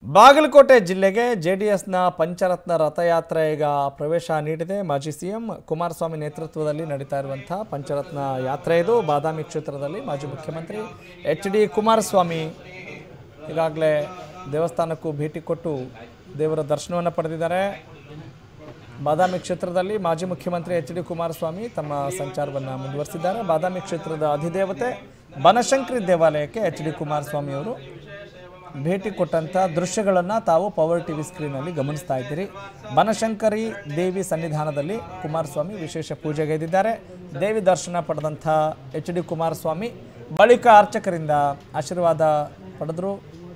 ಬಾಗಲಕೋಟೆ ಜಿಲ್ಲೆಗೆ ಜೆಡಿಎಸ್ನ ಪಂಚರತ್ನ ರಥಯಾತ್ರೆ ಈಗ ಪ್ರವೇಶ ನೀಡಿದೆ ಮಾಜಿ ಸಿಎಂ ಕುಮಾರಸ್ವಾಮಿ ನೇತೃತ್ವದಲ್ಲಿ ನಡೀತಾ ಇರುವಂಥ ಪಂಚರತ್ನ ಯಾತ್ರೆ ಇದು ಬಾದಾಮಿ ಕ್ಷೇತ್ರದಲ್ಲಿ ಮಾಜಿ ಮುಖ್ಯಮಂತ್ರಿ ಎಚ್ ಡಿ ಕುಮಾರಸ್ವಾಮಿ ಈಗಾಗಲೇ ದೇವಸ್ಥಾನಕ್ಕೂ ಭೇಟಿ ಕೊಟ್ಟು ದೇವರ ದರ್ಶನವನ್ನು ಪಡೆದಿದ್ದಾರೆ ಬಾದಾಮಿ ಕ್ಷೇತ್ರದಲ್ಲಿ ಮಾಜಿ ಮುಖ್ಯಮಂತ್ರಿ ಎಚ್ ಡಿ ಕುಮಾರಸ್ವಾಮಿ ತಮ್ಮ ಸಂಚಾರವನ್ನು ಮುಂದುವರಿಸಿದ್ದಾರೆ ಬಾದಾಮಿ ಕ್ಷೇತ್ರದ ಅಧಿದೇವತೆ ಬನಶಂಕರಿ ದೇವಾಲಯಕ್ಕೆ ಎಚ್ ಡಿ ಕುಮಾರಸ್ವಾಮಿ ಅವರು ಭೇಟಿ ಕೊಟ್ಟಂಥ ದೃಶ್ಯಗಳನ್ನು ತಾವು ಪವರ್ ಟಿವಿ ಸ್ಕ್ರೀನಲ್ಲಿ ಗಮನಿಸ್ತಾ ಇದ್ದೀರಿ ಬನಶಂಕರಿ ದೇವಿ ಸನ್ನಿಧಾನದಲ್ಲಿ ಕುಮಾರಸ್ವಾಮಿ ವಿಶೇಷ ಪೂಜೆಗೈದಿದ್ದಾರೆ ದೇವಿ ದರ್ಶನ ಪಡೆದಂಥ ಎಚ್ ಡಿ ಕುಮಾರಸ್ವಾಮಿ ಬಳಿಕ ಅರ್ಚಕರಿಂದ ಆಶೀರ್ವಾದ ಪಡೆದರು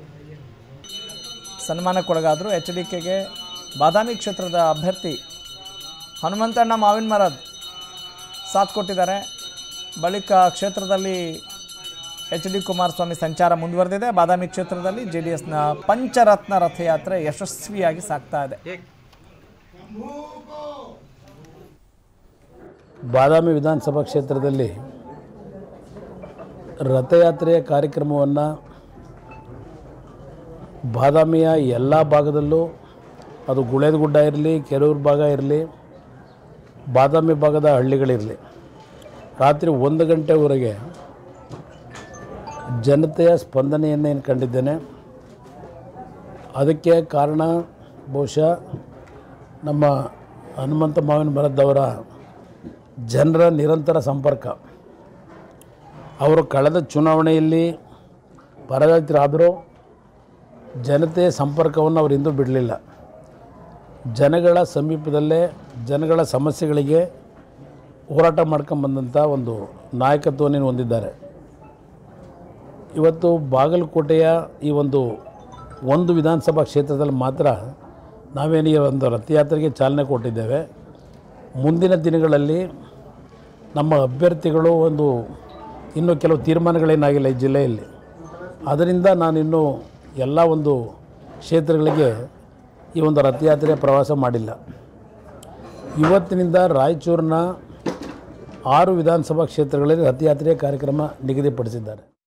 ಸನ್ಮಾನಕ್ಕೊಳಗಾದರು ಎಚ್ ಡಿ ಕೆಗೆ ಬಾದಾಮಿ ಕ್ಷೇತ್ರದ ಅಭ್ಯರ್ಥಿ ಹನುಮಂತಣ್ಣ ಮಾವಿನ ಮರದ್ ಸಾಥ್ ಕೊಟ್ಟಿದ್ದಾರೆ ಬಳಿಕ ಕ್ಷೇತ್ರದಲ್ಲಿ ಎಚ್ ಡಿ ಕುಮಾರಸ್ವಾಮಿ ಸಂಚಾರ ಮುಂದುವರೆದಿದೆ ಬಾದಾಮಿ ಕ್ಷೇತ್ರದಲ್ಲಿ ಜೆ ಡಿ ಎಸ್ನ ಪಂಚರತ್ನ ರಥಯಾತ್ರೆ ಯಶಸ್ವಿಯಾಗಿ ಸಾಗ್ತಾ ಇದೆ ಬಾದಾಮಿ ವಿಧಾನಸಭಾ ಕ್ಷೇತ್ರದಲ್ಲಿ ರಥಯಾತ್ರೆಯ ಕಾರ್ಯಕ್ರಮವನ್ನು ಬಾದಾಮಿಯ ಎಲ್ಲ ಭಾಗದಲ್ಲೂ ಅದು ಗುಳೇದಗುಡ್ಡ ಇರಲಿ ಕೆರೂರು ಭಾಗ ಇರಲಿ ಬಾದಾಮಿ ಭಾಗದ ಹಳ್ಳಿಗಳಿರಲಿ ರಾತ್ರಿ ಒಂದು ಗಂಟೆವರೆಗೆ ಜನತೆಯ ಸ್ಪಂದನೆಯನ್ನೇನು ಕಂಡಿದ್ದೇನೆ ಅದಕ್ಕೆ ಕಾರಣ ಬಹುಶಃ ನಮ್ಮ ಹನುಮಂತ ಮಾವಿನ ಮರದವರ ಜನರ ನಿರಂತರ ಸಂಪರ್ಕ ಅವರು ಕಳೆದ ಚುನಾವಣೆಯಲ್ಲಿ ಪರಾಜಿತರಾದರೂ ಜನತೆಯ ಸಂಪರ್ಕವನ್ನು ಅವರು ಇಂದೂ ಬಿಡಲಿಲ್ಲ ಜನಗಳ ಸಮೀಪದಲ್ಲೇ ಜನಗಳ ಸಮಸ್ಯೆಗಳಿಗೆ ಹೋರಾಟ ಮಾಡ್ಕೊಂಬಂದಂಥ ಒಂದು ನಾಯಕತ್ವವನ್ನು ಹೊಂದಿದ್ದಾರೆ ಇವತ್ತು ಬಾಗಲಕೋಟೆಯ ಈ ಒಂದು ಒಂದು ವಿಧಾನಸಭಾ ಕ್ಷೇತ್ರದಲ್ಲಿ ಮಾತ್ರ ನಾವೇನು ಈ ಒಂದು ರಥಯಾತ್ರೆಗೆ ಚಾಲನೆ ಕೊಟ್ಟಿದ್ದೇವೆ ಮುಂದಿನ ದಿನಗಳಲ್ಲಿ ನಮ್ಮ ಅಭ್ಯರ್ಥಿಗಳು ಒಂದು ಇನ್ನೂ ಕೆಲವು ತೀರ್ಮಾನಗಳೇನಾಗಿಲ್ಲ ಈ ಜಿಲ್ಲೆಯಲ್ಲಿ ಅದರಿಂದ ನಾನಿನ್ನೂ ಎಲ್ಲ ಒಂದು ಕ್ಷೇತ್ರಗಳಿಗೆ ಈ ಒಂದು ರಥಯಾತ್ರೆ ಪ್ರವಾಸ ಮಾಡಿಲ್ಲ ಇವತ್ತಿನಿಂದ ರಾಯಚೂರಿನ ಆರು ವಿಧಾನಸಭಾ ಕ್ಷೇತ್ರಗಳಲ್ಲಿ ರಥಯಾತ್ರೆಯ ಕಾರ್ಯಕ್ರಮ ನಿಗದಿಪಡಿಸಿದ್ದಾರೆ